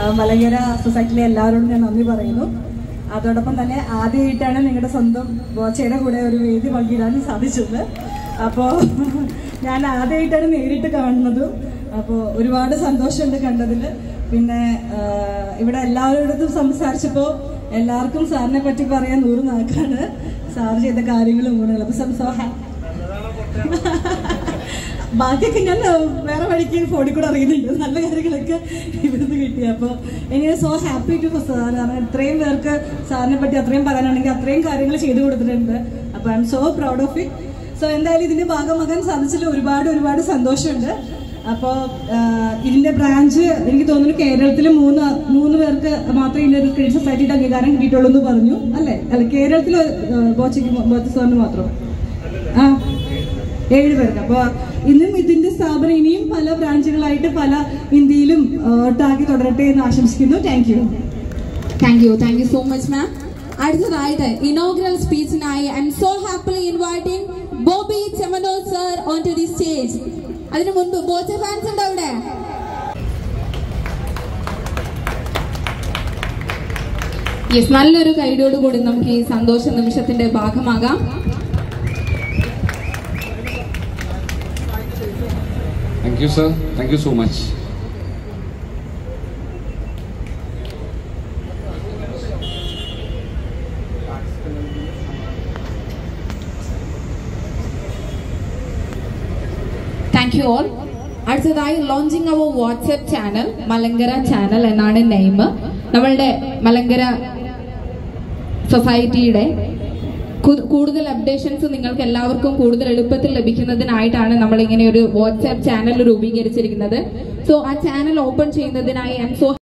ആ, മലങ്കര സൊസൈറ്റിയിലെ എല്ലാവരോടും ഞാൻ നന്ദി പറയുന്നു അതോടൊപ്പം തന്നെ ആദ്യമായിട്ടാണ് നിങ്ങളുടെ സ്വന്തം ബോച്ചയുടെ കൂടെ ഒരു വേദി പങ്കിടാൻ സാധിച്ചത് അപ്പോൾ ഞാൻ ആദ്യമായിട്ടാണ് നേരിട്ട് കാണുന്നതും അപ്പോൾ ഒരുപാട് സന്തോഷമുണ്ട് കണ്ടതിൽ പിന്നെ ആ, ഇവിടെ എല്ലാവരോടത്തും സംസാരിച്ചപ്പോൾ എല്ലാവർക്കും സാറിനെ പറ്റി പറയാൻ നൂറ് നാക്കാണ് സാർ ചെയ്ത കാര്യങ്ങളും ഗുണങ്ങളും അപ്പോൾ സം സോ ബാക്കിയൊക്കെ ഞാൻ ആ, വേറെ വഴിക്ക് ഫോണിൽ കൂടെ അറിയുന്നുണ്ട് നല്ല കാര്യങ്ങളൊക്കെ ഇവിടുന്ന് കിട്ടി അപ്പോൾ എനിക്ക് സോ ഹാപ്പി ടു സാർ കാരണം ഇത്രയും പേർക്ക് സാറിനെ പറ്റി അത്രയും പറയാനാണെങ്കിൽ അത്രയും കാര്യങ്ങൾ ചെയ്തു കൊടുത്തിട്ടുണ്ട് അപ്പോൾ I am so proud of it so എന്തായാലും ഇതിന്റെ ഭാഗമാകാൻ സാധിച്ചതിൽ ഒരുപാട് ഒരുപാട് സന്തോഷമുണ്ട് അപ്പോൾ ഇതിന്റെ ബ്രാഞ്ച് എനിക്ക് തോന്നുന്നു കേരളത്തിൽ മൂന്ന് മൂന്ന് പേർക്ക് മാത്രമേ ഇതിന്റെ ഒരു ക്രെഡിറ്റ് സൊസൈറ്റിയുടെ അംഗീകാരം കിട്ടിയിട്ടുള്ളൂ എന്ന് പറഞ്ഞു അല്ലേ അല്ല കേരളത്തിൽ ബോച്ചയ്ക്ക് ബോച്ച സാറിന് മാത്രം ആ ഏഴ് പേർക്ക് അപ്പോൾ ഇന്നും ഇതിന്റെ സ്ഥാപനം ഇനിയും പല ബ്രാഞ്ചുകളായിട്ട് പല ഇന്ത്യയിലും ആ, ഒട്ടാക്കി തുടരട്ടെ എന്ന് ആശംസിക്കുന്നു thank you thank you thank you so much ma'am അടുത്തതായിട്ട് ഇനോഗ്രൽ സ്പീച്ചിനായി I am so happily inviting Bobby Chemmanur sir on to the stage അതിനു മുൻപ് ബോച്ച ഫാൻസ് ഉണ്ടോ അവിടെ യെസ് നല്ലൊരു കൈഡോട് കൂടി നമുക്ക് ഈ സന്തോഷ നിമിഷത്തിന്റെ ഭാഗമാകാം Thank you, sir. Thank you so much. Thank you all അടുത്തതായി launching our WhatsApp channel Malankara channel എന്നാണ് നെയിം നമ്മളുടെ മലങ്കര സൊസൈറ്റിയുടെ കു- കൂടുതൽ അപ്ഡേഷൻസ് നിങ്ങൾക്ക് എല്ലാവർക്കും കൂടുതൽ എളുപ്പത്തിൽ ലഭിക്കുന്നതിനായിട്ടാണ് നമ്മൾ ഇങ്ങനെ ഒരു വാട്സ്ആപ്പ് ചാനൽ രൂപീകരിച്ചിരിക്കുന്നത് സോ ആ ചാനൽ ഓപ്പൺ ചെയ്യുന്നതിനായി ഐ എം സോ